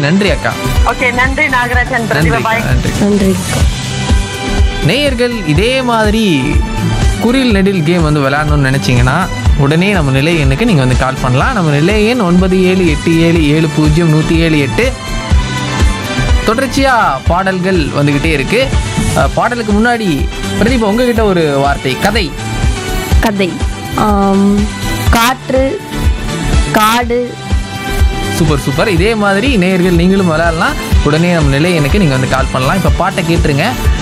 நன்றி அக்கா ஓகே நன்றி நாகராஜன் நன்றி பிரதிபா அக்கா, பாய் நன்றி நன்றி நேயர்கள் இதே மாதிரி குரில் நெடில் கேம் வந்து விளையாடணும்னு நினச்சிங்கன்னா உடனே நம்ம நிலை எண்ணுக்கு நீங்கள் வந்து கால் பண்ணலாம் நம்ம நிலை எண் ஒன்பது ஏழு எட்டு ஏழு ஏழு பூஜ்ஜியம் நூற்றி ஏழு எட்டு தொடர்ச்சியாக பாடல்கள் வந்துக்கிட்டே இருக்கு அஹ், பாடலுக்கு முன்னாடி பிரதீபா உங்ககிட்ட ஒரு வார்த்தை கதை கதை ஆம், காற்று காடு சூப்பர் சூப்பர் இதே மாதிரி நேயர்கள் நீங்களும் விளையாடலாம் உடனே நம்ம நிலை எனக்கு நீங்கள் வந்து கால் பண்ணலாம் இப்போ பாட்டை கேட்டுருங்க